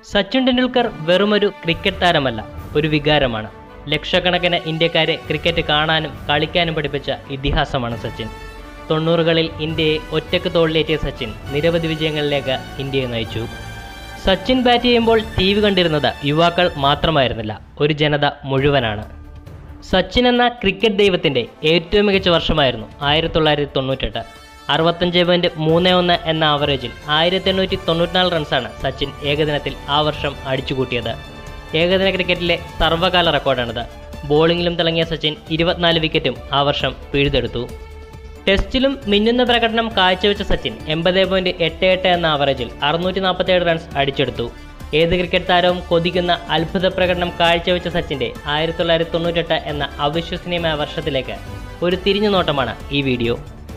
സച്ചിൻ ടെണ്ടുൽക്കർ വെറുമൊരു ക്രിക്കറ്റ് താരമല്ല ഒരു വികാരമാണ് ലക്ഷക്കണക്കിന് ഇന്ത്യക്കാരെ ക്രിക്കറ്റ് കാണാനും കളിക്കാനും പഠിപ്പിച്ച ഇതിഹാസമാണ് സച്ചിൻ തൊണ്ണൂറുകളിൽ ഇന്ത്യയെ ഒറ്റക്ക് തോളിലേറ്റിയ സച്ചിൻ നിരവധി വിജയങ്ങളിലേക്ക് ഇന്ത്യയെ നയിച്ചു സച്ചിൻ ബാറ്റ് ചെയ്യുമ്പോൾ ടി വി കണ്ടിരുന്നത് യുവാക്കൾ മാത്രമായിരുന്നില്ല ഒരു ജനത മുഴുവനാണ് സച്ചിൻ എന്ന ക്രിക്കറ്റ് ദൈവത്തിൻ്റെ ഏറ്റവും മികച്ച വർഷമായിരുന്നു ആയിരത്തി തൊള്ളായിരത്തി തൊണ്ണൂറ്റെട്ട് അറുപത്തഞ്ച് പോയിൻറ്റ് മൂന്ന് ഒന്ന് എന്ന ആവറേജിൽ ആയിരത്തി എണ്ണൂറ്റി തൊണ്ണൂറ്റിനാല് റൺസാണ് സച്ചിൻ ഏകദിനത്തിൽ ആ വർഷം അടിച്ചുകൂട്ടിയത് ഏകദിന ക്രിക്കറ്റിലെ സർവ്വകാല റെക്കോർഡാണിത് ബോളിംഗിലും തിളങ്ങിയ സച്ചിൻ ഇരുപത്തിനാല് വിക്കറ്റും ആ വർഷം പിഴുതെടുത്തു ടെസ്റ്റിലും മിന്നുന്ന പ്രകടനം കാഴ്ചവെച്ച സച്ചിൻ എൺപത് പോയിന്റ് എട്ട് എട്ട് എന്ന ആവറേജിൽ അറുന്നൂറ്റി നാൽപ്പത്തേഴ് റൺസ് അടിച്ചെടുത്തു ഏത് ക്രിക്കറ്റ് താരവും കൊതിക്കുന്ന അത്ഭുത പ്രകടനം കാഴ്ചവെച്ച സച്ചിന്റെ ആയിരത്തി തൊള്ളായിരത്തി തൊണ്ണൂറ്റെട്ട് എന്ന അവിശ്വസനീയമായ വർഷത്തിലേക്ക് ഒരു തിരിഞ്ഞു നോട്ടമാണ് ഈ വീഡിയോ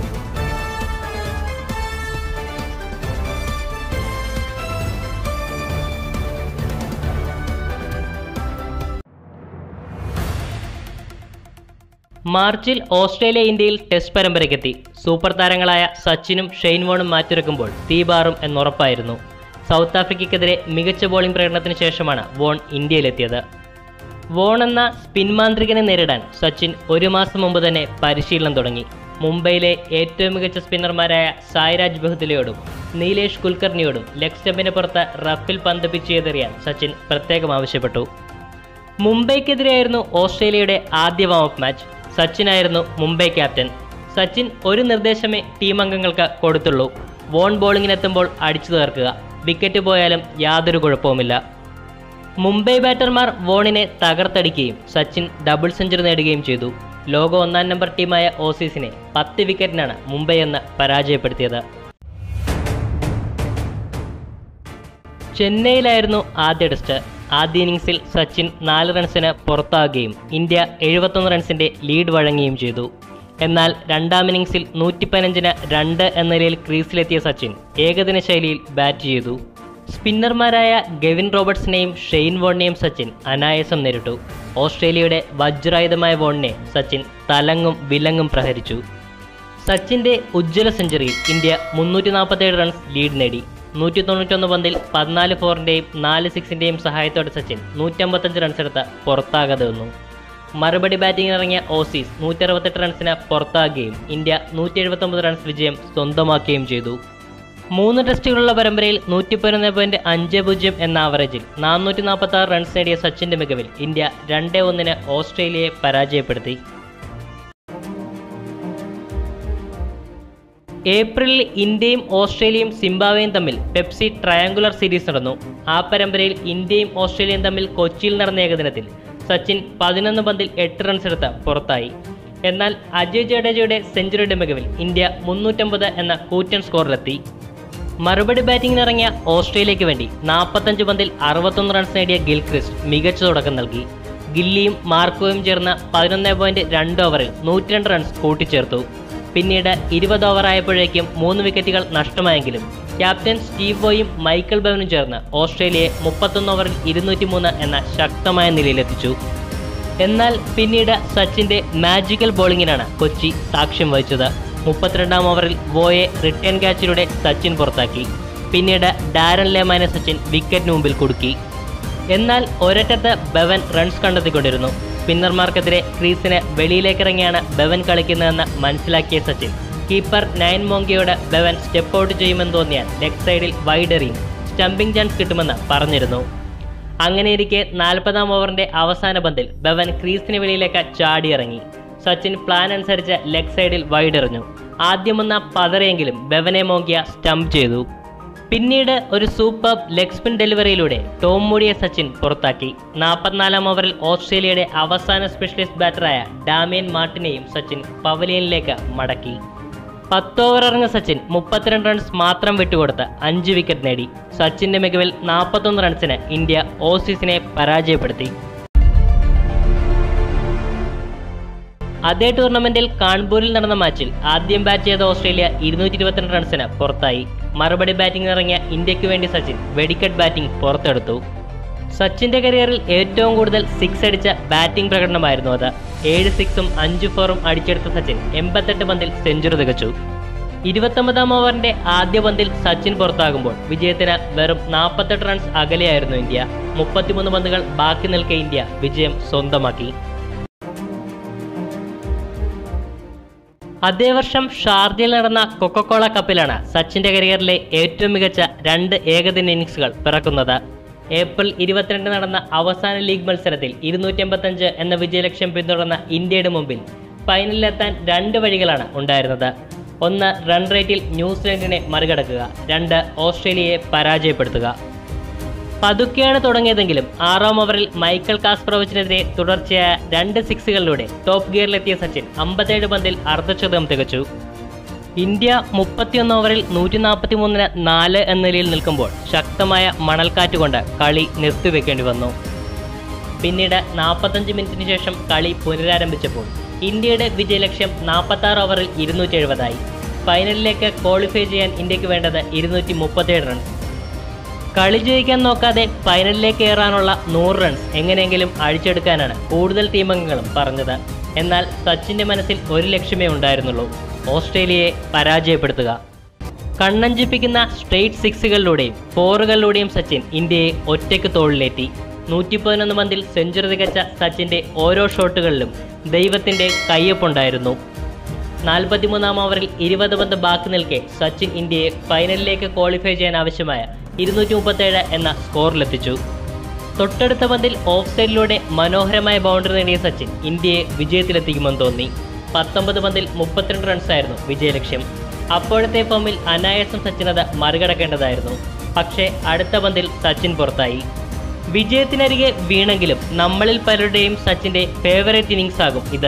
മാർച്ചിൽ ഓസ്ട്രേലിയ ഇന്ത്യയിൽ ടെസ്റ്റ് പരമ്പരയ്ക്കെത്തി സൂപ്പർ താരങ്ങളായ സച്ചിനും ഷെയ്ൻ വോണും മാറ്റുരക്കുമ്പോൾ തീബാറും എന്നുറപ്പായിരുന്നു സൗത്ത് ആഫ്രിക്കയ്ക്കെതിരെ മികച്ച ബോളിംഗ് പ്രകടനത്തിന് ശേഷമാണ് വോൺ ഇന്ത്യയിലെത്തിയത് വോൺ എന്ന സ്പിൻ മാന്ത്രികനെ നേരിടാൻ സച്ചിൻ ഒരു മാസം മുമ്പ് തന്നെ പരിശീലനം തുടങ്ങി മുംബൈയിലെ ഏറ്റവും മികച്ച സ്പിന്നർമാരായ സായ്രാജ് ബഹുദലയോടും നീലേഷ് കുൽക്കർണിയോടും ലെഗ് സ്റ്റമ്പിന് പുറത്ത് റഫിൽ പന്ത് പിച്ച് ചെയ്തെറിയാൻ സച്ചിൻ പ്രത്യേകം ആവശ്യപ്പെട്ടു മുംബൈക്കെതിരെയായിരുന്നു ഓസ്ട്രേലിയയുടെ ആദ്യ വാമപ്പ് മാച്ച് സച്ചിനായിരുന്നു മുംബൈ ക്യാപ്റ്റൻ സച്ചിൻ ഒരു നിർദ്ദേശമേ ടീം അംഗങ്ങൾക്ക് കൊടുത്തുള്ളൂ വോൺ ബോളിങ്ങിനെത്തുമ്പോൾ അടിച്ചു തീർക്കുക വിക്കറ്റ് പോയാലും യാതൊരു കുഴപ്പവുമില്ല മുംബൈ ബാറ്റർമാർ വോണിനെ തകർത്തടിക്കുകയും സച്ചിൻ ഡബിൾ സെഞ്ചുറി നേടുകയും ചെയ്തു ലോക ഒന്നാം നമ്പർ ടീമായ ഓസീസിനെ പത്ത് വിക്കറ്റിനാണ് മുംബൈ എന്ന് പരാജയപ്പെടുത്തിയത് ചെന്നൈയിലായിരുന്നു ആദ്യ ടെസ്റ്റ് ആദ്യ ഇന്നിങ്സിൽ സച്ചിൻ നാല് റൺസിന് പുറത്താകുകയും ഇന്ത്യ എഴുപത്തൊന്ന് റൺസിന്റെ ലീഡ് വഴങ്ങുകയും ചെയ്തു എന്നാൽ രണ്ടാം ഇന്നിങ്സിൽ നൂറ്റി പതിനഞ്ചിന് രണ്ട് എന്ന നിലയിൽ ക്രീസിലെത്തിയ സച്ചിൻ ഏകദിന ശൈലിയിൽ ബാറ്റ് ചെയ്തു സ്പിന്നർമാരായ ഗെവിൻ റോബർട്സിനെയും ഷെയ്ൻ വോണിനെയും സച്ചിൻ അനായാസം നേരിട്ടു ഓസ്ട്രേലിയയുടെ വജ്രായുധമായ വോണിനെ സച്ചിൻ തലങ്ങും വിലങ്ങും പ്രഹരിച്ചു സച്ചിന്റെ ഉജ്ജ്വല സെഞ്ചുറിയിൽ ഇന്ത്യ മുന്നൂറ്റി നാൽപ്പത്തേഴ് റൺസ് ലീഡ് നേടി നൂറ്റി തൊണ്ണൂറ്റൊന്ന് പന്തിൽ പതിനാല് ഫോറിൻ്റെയും നാല് സിക്സിൻ്റെയും സഹായത്തോടെ സച്ചിൻ നൂറ്റമ്പത്തഞ്ച് റൺസ് എടുത്ത് പുറത്താകാതെ വന്നു മറുപടി ബാറ്റിംഗിന് ഇറങ്ങിയ ഓസീസ് നൂറ്ററുപത്തെട്ട് റൺസിന് പുറത്താകുകയും ഇന്ത്യ നൂറ്റി എഴുപത്തൊമ്പത് റൺസ് വിജയം സ്വന്തമാക്കുകയും ചെയ്തു മൂന്ന് ടെസ്റ്റുകളുള്ള പരമ്പരയിൽ നൂറ്റി പതിനൊന്ന് പോയിന്റ് അഞ്ച് പൂജ്യം എന്ന ആവറേജിൽ നാനൂറ്റി നാൽപ്പത്തി ആറ് റൺസ് നേടിയ സച്ചിന്റെ മികവിൽ ഇന്ത്യ രണ്ട് ഒന്നിന് ഓസ്ട്രേലിയയെ പരാജയപ്പെടുത്തി ഏപ്രിലിൽ ഇന്ത്യയും ഓസ്ട്രേലിയയും സിംബാബ്വേയും തമ്മിൽ പെപ്സി ട്രയാങ്കുലർ സീരീസ് നടന്നു ആ പരമ്പരയിൽ ഇന്ത്യയും ഓസ്ട്രേലിയയും തമ്മിൽ കൊച്ചിയിൽ നടന്ന ഏകദിനത്തിൽ സച്ചിൻ പതിനൊന്ന് പന്തിൽ എട്ട് റൺസ് എടുത്ത് പുറത്തായി എന്നാൽ അജയ് ജഡേജയുടെ സെഞ്ചുറിയുടെ മികവിൽ ഇന്ത്യ മുന്നൂറ്റമ്പത് എന്ന കൂറ്റൻ സ്കോറിലെത്തി മറുപടി ബാറ്റിംഗിന് ഇറങ്ങിയ ഓസ്ട്രേലിയയ്ക്ക് വേണ്ടി നാൽപ്പത്തഞ്ച് പന്തിൽ അറുപത്തൊന്ന് റൺസ് നേടിയ ഗിൽക്രിസ്റ്റ് മികച്ച തുടക്കം നൽകി ഗില്ലിയും മാർക്കോയും ചേർന്ന പതിനൊന്ന് പോയിന്റ് രണ്ട് ഓവറിൽ നൂറ്റിരണ്ട് റൺസ് കൂട്ടിച്ചേർത്തു പിന്നീട് ഇരുപത് ഓവറായപ്പോഴേക്കും മൂന്ന് വിക്കറ്റുകൾ നഷ്ടമായെങ്കിലും ക്യാപ്റ്റൻ സ്റ്റീവ് ബോയും മൈക്കൽ ബവനും ചേർന്ന് ഓസ്ട്രേലിയയെ മുപ്പത്തൊന്ന് ഓവറിൽ ഇരുന്നൂറ്റി മൂന്ന് എന്ന ശക്തമായ നിലയിലെത്തിച്ചു എന്നാൽ പിന്നീട് സച്ചിന്റെ മാജിക്കൽ ബോളിങ്ങിനാണ് കൊച്ചി സാക്ഷ്യം വഹിച്ചത് മുപ്പത്തിരണ്ടാം ഓവറിൽ ബോയെ റിട്ടേൺ ക്യാച്ചിലൂടെ സച്ചിൻ പുറത്താക്കി പിന്നീട് ഡാരൻ ലേമാനെ സച്ചിൻ വിക്കറ്റിന് മുമ്പിൽ കുടുക്കി എന്നാൽ ഒരറ്റത്ത് ബവൻ റൺസ് കണ്ടെത്തിക്കൊണ്ടിരുന്നു സ്പിന്നർമാർക്കെതിരെ ക്രീസിന് വെളിയിലേക്കിറങ്ങിയാണ് ബവൻ കളിക്കുന്നതെന്ന് മനസ്സിലാക്കിയ സച്ചിൻ കീപ്പർ നയൻ മോങ്കിയോട് ബവൻ സ്റ്റെപ്പ് ഔട്ട് ചെയ്യുമെന്ന് തോന്നിയാൽ ലെഗ് സൈഡിൽ വൈഡെറിയും സ്റ്റംപിംഗ് ചാൻസ് കിട്ടുമെന്ന് പറഞ്ഞിരുന്നു അങ്ങനെയിരിക്കെ നാൽപ്പതാം ഓവറിന്റെ അവസാന പന്തിൽ ബവൻ ക്രീസിന് വെളിയിലേക്ക് ചാടിയിറങ്ങി സച്ചിൻ പ്ലാൻ അനുസരിച്ച് ലെഗ് സൈഡിൽ വൈഡെറിഞ്ഞു ആദ്യം വന്ന പതറിയെങ്കിലും ബവനെ മോങ്കിയ സ്റ്റംപ് ചെയ്തു പിന്നീട് ഒരു സൂപ്പർ ലെഗ് സ്പിൻ ഡെലിവറിയിലൂടെ ടോം മൂടിയെ സച്ചിൻ പുറത്താക്കി നാൽപ്പത്തിനാലാം ഓവറിൽ ഓസ്ട്രേലിയയുടെ അവസാന സ്പെഷ്യലിസ്റ്റ് ബാറ്ററായ ഡാമിയൻ മാർട്ടിനെയും സച്ചിൻ പവലിയനിലേക്ക് മടക്കി പത്ത് ഓവർ ഇറങ്ങിയ സച്ചിൻ മുപ്പത്തിരണ്ട് റൺസ് മാത്രം വിട്ടുകൊടുത്ത് അഞ്ച് വിക്കറ്റ് നേടി സച്ചിന്റെ മികവിൽ നാൽപ്പത്തൊന്ന് റൺസിന് ഇന്ത്യ ഓസീസിനെ പരാജയപ്പെടുത്തി അതേ ടൂർണമെന്റിൽ കാൺപൂരിൽ നടന്ന മാച്ചിൽ ആദ്യം ബാറ്റ് ചെയ്ത ഓസ്ട്രേലിയ ഇരുന്നൂറ്റി ഇരുപത്തിരണ്ട് റൺസിന് പുറത്തായി മറുപടി ബാറ്റിംഗ് ഇറങ്ങിയ ഇന്ത്യക്ക് വേണ്ടി സച്ചിൻ വെടിക്കറ്റ് ബാറ്റിംഗ് പുറത്തെടുത്തു സച്ചിന്റെ കരിയറിൽ ഏറ്റവും കൂടുതൽ സിക്സ് അടിച്ച ബാറ്റിംഗ് പ്രകടനമായിരുന്നു അത് ഏഴ് സിക്സും അഞ്ച് ഫോറും അടിച്ചെടുത്ത സച്ചിൻ എൺപത്തെട്ട് പന്തിൽ സെഞ്ചുറി തികച്ചു ഇരുപത്തൊമ്പതാം ഓവറിന്റെ ആദ്യ പന്തിൽ സച്ചിൻ പുറത്താകുമ്പോൾ വിജയത്തിന് വെറും നാൽപ്പത്തെട്ട് റൺസ് അകലെയായിരുന്നു ഇന്ത്യ മുപ്പത്തിമൂന്ന് പന്തുകൾ ബാക്കി നിൽക്കെ ഇന്ത്യ വിജയം സ്വന്തമാക്കി അതേ വർഷം ഷാർജയിൽ നടന്ന കൊക്കക്കോള കപ്പിലാണ് സച്ചിന്റെ കരിയറിലെ ഏറ്റവും മികച്ച രണ്ട് ഏകദിന ഇന്നിംഗ്സുകൾ പിറക്കുന്നത് ഏപ്രിൽ ഇരുപത്തിരണ്ട് നടന്ന അവസാന ലീഗ് മത്സരത്തിൽ ഇരുന്നൂറ്റി എന്ന വിജയലക്ഷ്യം പിന്തുടർന്ന ഇന്ത്യയുടെ മുമ്പിൽ ഫൈനലിലെത്താൻ രണ്ട് വഴികളാണ് ഉണ്ടായിരുന്നത് ഒന്ന് റൺ റേറ്റിൽ ന്യൂസിലൻഡിനെ മറികടക്കുക രണ്ട് ഓസ്ട്രേലിയയെ പരാജയപ്പെടുത്തുക പതുക്കെയാണ് തുടങ്ങിയതെങ്കിലും ആറാം ഓവറിൽ മൈക്കൽ കാസ്പ്രോവിച്ചിനെതിരെ തുടർച്ചയായ രണ്ട് സിക്സുകളിലൂടെ ടോപ്പ് ഗിയറിലെത്തിയ സച്ചിൻ അമ്പത്തേഴ് പന്തിൽ അർദ്ധശതകം തികച്ചു ഇന്ത്യ മുപ്പത്തിയൊന്ന് ഓവറിൽ നൂറ്റി നാൽപ്പത്തി മൂന്നിന് നാല് എന്ന നിലയിൽ നിൽക്കുമ്പോൾ ശക്തമായ മണൽക്കാറ്റ് കൊണ്ട് കളി നിർത്തിവെക്കേണ്ടി വന്നു പിന്നീട് നാൽപ്പത്തഞ്ച് മിനിറ്റിന് ശേഷം കളി പുനരാരംഭിച്ചപ്പോൾ ഇന്ത്യയുടെ വിജയലക്ഷ്യം നാൽപ്പത്തി ആറ് ഓവറിൽ ഇരുന്നൂറ്റി എഴുപതായി ഫൈനലിലേക്ക് ക്വാളിഫൈ ചെയ്യാൻ ഇന്ത്യക്ക് വേണ്ടത് ഇരുന്നൂറ്റി മുപ്പത്തേഴ് റൺസ് കളി ജയിക്കാൻ നോക്കാതെ ഫൈനലിലേക്ക് കയറാനുള്ള നൂറ് റൺസ് എങ്ങനെയെങ്കിലും അഴിച്ചെടുക്കാനാണ് കൂടുതൽ ടീമംഗങ്ങളും പറഞ്ഞത് എന്നാൽ സച്ചിന്റെ മനസ്സിൽ ഒരു ലക്ഷ്യമേ ഉണ്ടായിരുന്നുള്ളൂ ഓസ്ട്രേലിയയെ പരാജയപ്പെടുത്തുക കണ്ണഞ്ചിപ്പിക്കുന്ന സ്ട്രെയിറ്റ് സിക്സുകളിലൂടെയും ഫോറുകളിലൂടെയും സച്ചിൻ ഇന്ത്യയെ ഒറ്റയ്ക്ക് തോളിലേറ്റി നൂറ്റി പതിനൊന്ന് പന്തിൽ സെഞ്ചുറി തികച്ച സച്ചിന്റെ ഓരോ ഷോട്ടുകളിലും ദൈവത്തിന്റെ കയ്യൊപ്പുണ്ടായിരുന്നു നാൽപ്പത്തിമൂന്നാം ഓവറിൽ ഇരുപത് പന്ത് ബാക്കി നിൽക്കെ സച്ചിൻ ഇന്ത്യയെ ഫൈനലിലേക്ക് ക്വാളിഫൈ ചെയ്യാൻ ആവശ്യമായ ഇരുന്നൂറ്റി മുപ്പത്തേഴ് എന്ന സ്കോറിലെത്തിച്ചു തൊട്ടടുത്ത പന്തിൽ ഓഫ് സൈഡിലൂടെ മനോഹരമായ ബൗണ്ടറി നേടിയ സച്ചിൻ ഇന്ത്യയെ വിജയത്തിലെത്തിക്കുമെന്ന് തോന്നി പത്തൊമ്പത് പന്തിൽ മുപ്പത്തിരണ്ട് റൺസായിരുന്നു വിജയലക്ഷ്യം അപ്പോഴത്തെ ഫോമിൽ അനായാസം സച്ചിൻ അത് മറികടക്കേണ്ടതായിരുന്നു പക്ഷേ അടുത്ത പന്തിൽ സച്ചിൻ പുറത്തായി വിജയത്തിനരികെ വീണെങ്കിലും നമ്മളിൽ പലരുടെയും സച്ചിന്റെ ഫേവറേറ്റ് ഇന്നിങ്സ് ആകും ഇത്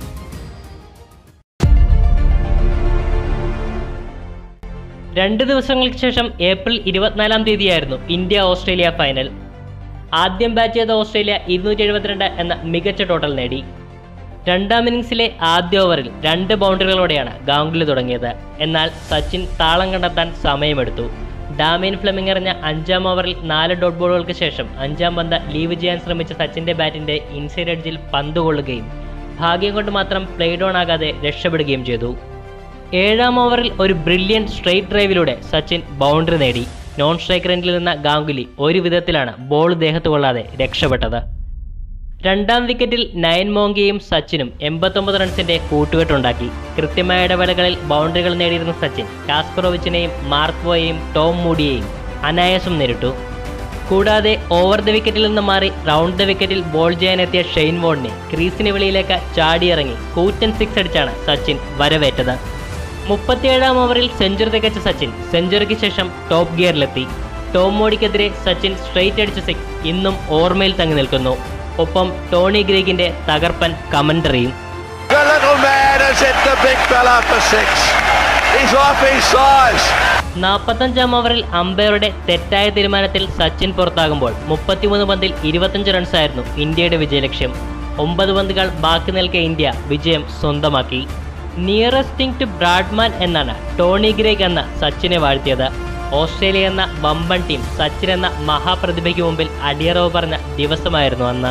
രണ്ട് ദിവസങ്ങൾക്ക് ശേഷം ഏപ്രിൽ ഇരുപത്തിനാലാം തീയതിയായിരുന്നു ഇന്ത്യ ഓസ്ട്രേലിയ ഫൈനൽ ആദ്യം ബാറ്റ് ചെയ്ത ഓസ്ട്രേലിയ ഇരുന്നൂറ്റി എഴുപത്തിരണ്ട് എന്ന മികച്ച ടോട്ടൽ നേടി രണ്ടാം ഇന്നിംഗ്സിലെ ആദ്യ ഓവറിൽ രണ്ട് ബൗണ്ടറികളോടെയാണ് ഗാംഗുലി തുടങ്ങിയത് എന്നാൽ സച്ചിൻ താളം കണ്ടെത്താൻ സമയമെടുത്തു ഡാമിൻ ഫ്ലെമിംഗ് എറിഞ്ഞ അഞ്ചാം ഓവറിൽ നാല് ഡോട്ട് ബോളുകൾക്ക് ശേഷം അഞ്ചാം പന്ത് ലീവ് ചെയ്യാൻ ശ്രമിച്ച സച്ചിന്റെ ബാറ്റിന്റെ ഇൻസൈഡ് എഡ്ജിൽ പന്ത് കൊള്ളുകയും ഭാഗ്യം കൊണ്ട് മാത്രം പ്ലേഡ് ഓൺ ആകാതെ രക്ഷപ്പെടുകയും ചെയ്തു ഏഴാം ഓവറിൽ ഒരു ബ്രില്യൻ സ്ട്രെയിറ്റ് ഡ്രൈവിലൂടെ സച്ചിൻ ബൗണ്ടറി നേടി നോൺ സ്ട്രൈക്ക് റെൻഡിൽ നിന്ന ഗാംഗുലി ഒരു വിധത്തിലാണ് ബോൾ ദേഹത്ത് കൊള്ളാതെ രക്ഷപ്പെട്ടത് രണ്ടാം വിക്കറ്റിൽ നയൻ മോങ്കിയും സച്ചിനും എൺപത്തൊമ്പത് റൺസിന്റെ കൂട്ടുകെട്ടുണ്ടാക്കി കൃത്യമായ ഇടവേളകളിൽ ബൗണ്ടറികൾ നേടിയിരുന്ന സച്ചിൻ കാസ്പറോവിച്ചിനെയും മാർക്കോയെയും ടോം മൂഡിയെയും അനായാസം നേരിട്ടു കൂടാതെ ഓവർ ദ വിക്കറ്റിൽ നിന്ന് മാറി റൗണ്ട് ദ വിക്കറ്റിൽ ബോൾ ചെയ്യാനെത്തിയ ഷെയ്ൻ വോണിനെ ക്രീസിന് വെളിയിലേക്ക് ചാടിയിറങ്ങി കൂറ്റൻ സിക്സ് അടിച്ചാണ് സച്ചിൻ വരവേറ്റത് മുപ്പത്തിയേഴാം ഓവറിൽ സെഞ്ചുറി തികച്ച സച്ചിൻ സെഞ്ചുറിക്ക് ശേഷം ടോപ്പ് ഗിയറിലെത്തി ടോം മോഡിക്കെതിരെ സച്ചിൻ സ്ട്രെയിറ്റ് അടിച്ച സിക്സ് ഇന്നും ഓർമ്മയിൽ തങ്ങി നിൽക്കുന്നു ഒപ്പം ടോണി ഗ്രേഗിന്റെ തകർപ്പൻ കമന്ററിയും The little man has hit the big fella for six. He's off his size. നാൽപ്പത്തഞ്ചാം ഓവറിൽ അമ്പയറുടെ തെറ്റായ തീരുമാനത്തിൽ സച്ചിൻ പുറത്താകുമ്പോൾ മുപ്പത്തിമൂന്ന് പന്തിൽ ഇരുപത്തഞ്ച് റൺസായിരുന്നു ഇന്ത്യയുടെ വിജയലക്ഷ്യം ഒമ്പത് പന്തുകൾ ബാക്കി നിൽക്കെ ഇന്ത്യ വിജയം സ്വന്തമാക്കി നിയറസ്റ്റിംഗ് ടു ബ്രാഡ്മാൻ എന്നാണ് ടോണി ഗ്രേഗ് എന്ന സച്ചിനെ വാഴ്ത്തിയത് ഓസ്ട്രേലിയ എന്ന വമ്പൻ ടീം സച്ചിൻ എന്ന മഹാപ്രതിഭയ്ക്ക് മുമ്പിൽ അടിയറവ് പറഞ്ഞ ദിവസമായിരുന്നു അന്ന്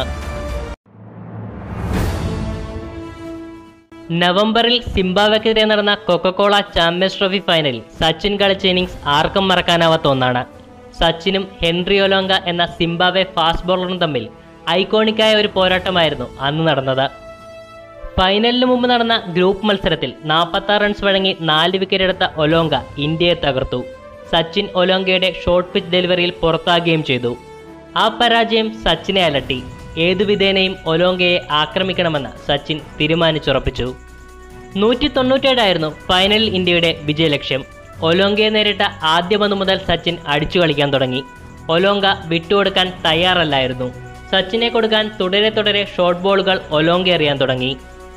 നവംബറിൽ സിംബാബ്വെക്കെതിരെ നടന്ന കൊക്കക്കോള ചാമ്പ്യൻസ് ട്രോഫി ഫൈനലിൽ സച്ചിൻ കളിച്ച ഇന്നിംഗ്സ് ആർക്കും മറക്കാനാവാത്ത ഒന്നാണ് സച്ചിനും ഹെൻറി ഒലോങ്ക എന്ന സിംബാബ്വെ ഫാസ്റ്റ് ബോളറും തമ്മിൽ ഐക്കോണിക്കായ ഒരു പോരാട്ടമായിരുന്നു അന്ന് നടന്നത് ഫൈനലിന് മുമ്പ് നടന്ന ഗ്രൂപ്പ് മത്സരത്തിൽ 46 റൺസ് വഴങ്ങി നാല് വിക്കറ്റ് എടുത്ത ഒലോങ്ക ഇന്ത്യയെ തകർത്തു സച്ചിൻ ഒലോങ്കയുടെ ഷോർട്ട് പിച്ച് ഡെലിവറിയിൽ പുറത്താകുകയും ചെയ്തു ആ പരാജയം സച്ചിനെ അലട്ടി ഏതു വിധേനയും ഒലോങ്കയെ ആക്രമിക്കണമെന്ന് സച്ചിൻ തീരുമാനിച്ചുറപ്പിച്ചു നൂറ്റി തൊണ്ണൂറ്റേഴായിരുന്നു ഫൈനലിൽ ഇന്ത്യയുടെ വിജയലക്ഷ്യം ഒലോങ്കയെ നേരിട്ട ആദ്യ പന്ത് മുതൽ സച്ചിൻ അടിച്ചു കളിക്കാൻ തുടങ്ങി ഒലോങ്ക വിട്ടുകൊടുക്കാൻ തയ്യാറല്ലായിരുന്നു സച്ചിനെ കൊടുക്കാൻ തുടരെ തുടരെ ഷോർട്ട് ബോളുകൾ ഒലോങ്ക എറിയാൻ തുടങ്ങി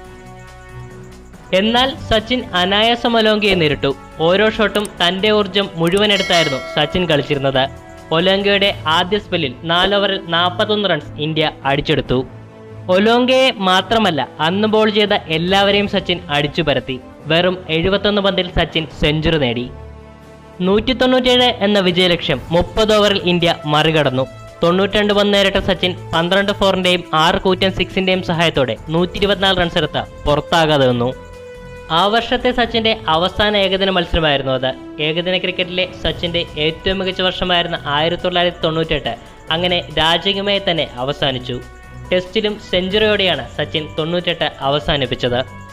എന്നാൽ സച്ചിൻ അനായാസം ഒലോങ്കയെ നേരിട്ടു ഓരോ ഷോട്ടും തന്റെ ഊർജം മുഴുവനെടുത്തായിരുന്നു സച്ചിൻ കളിച്ചിരുന്നത് ഒലോങ്കയുടെ ആദ്യ സ്പെല്ലിൽ നാല് ഓവറിൽ നാൽപ്പത്തൊന്ന് റൺസ് ഇന്ത്യ അടിച്ചെടുത്തു ഒലോങ്കയെ മാത്രമല്ല അന്ന് ബോൾ ചെയ്ത എല്ലാവരെയും സച്ചിൻ അടിച്ചു പരത്തി വെറും എഴുപത്തൊന്ന് പന്തിൽ സച്ചിൻ സെഞ്ചുറി നേടി നൂറ്റി തൊണ്ണൂറ്റേഴ് എന്ന വിജയലക്ഷ്യം മുപ്പത് ഓവറിൽ ഇന്ത്യ മറികടന്നു തൊണ്ണൂറ്റിരണ്ട് പന്ത് നേരിട്ട സച്ചിൻ പന്ത്രണ്ട് ഫോറിന്റെയും ആറ് കൂറ്റൻ സിക്സിന്റെയും സഹായത്തോടെ നൂറ്റി ഇരുപത്തിനാല് റൺസ് എടുത്ത് പുറത്താകാതെ വന്നു ആ വർഷത്തെ സച്ചിന്റെ അവസാന ഏകദിന മത്സരമായിരുന്നു അത് ഏകദിന ക്രിക്കറ്റിലെ സച്ചിന്റെ ഏറ്റവും മികച്ച വർഷമായിരുന്ന ആയിരത്തി തൊള്ളായിരത്തി തൊണ്ണൂറ്റെട്ട് അങ്ങനെ രാജകീയമായി തന്നെ അവസാനിച്ചു ടെസ്റ്റിലും സെഞ്ചുറിയോടെയാണ് സച്ചിൻ തൊണ്ണൂറ്റെട്ട് അവസാനിപ്പിച്ചത്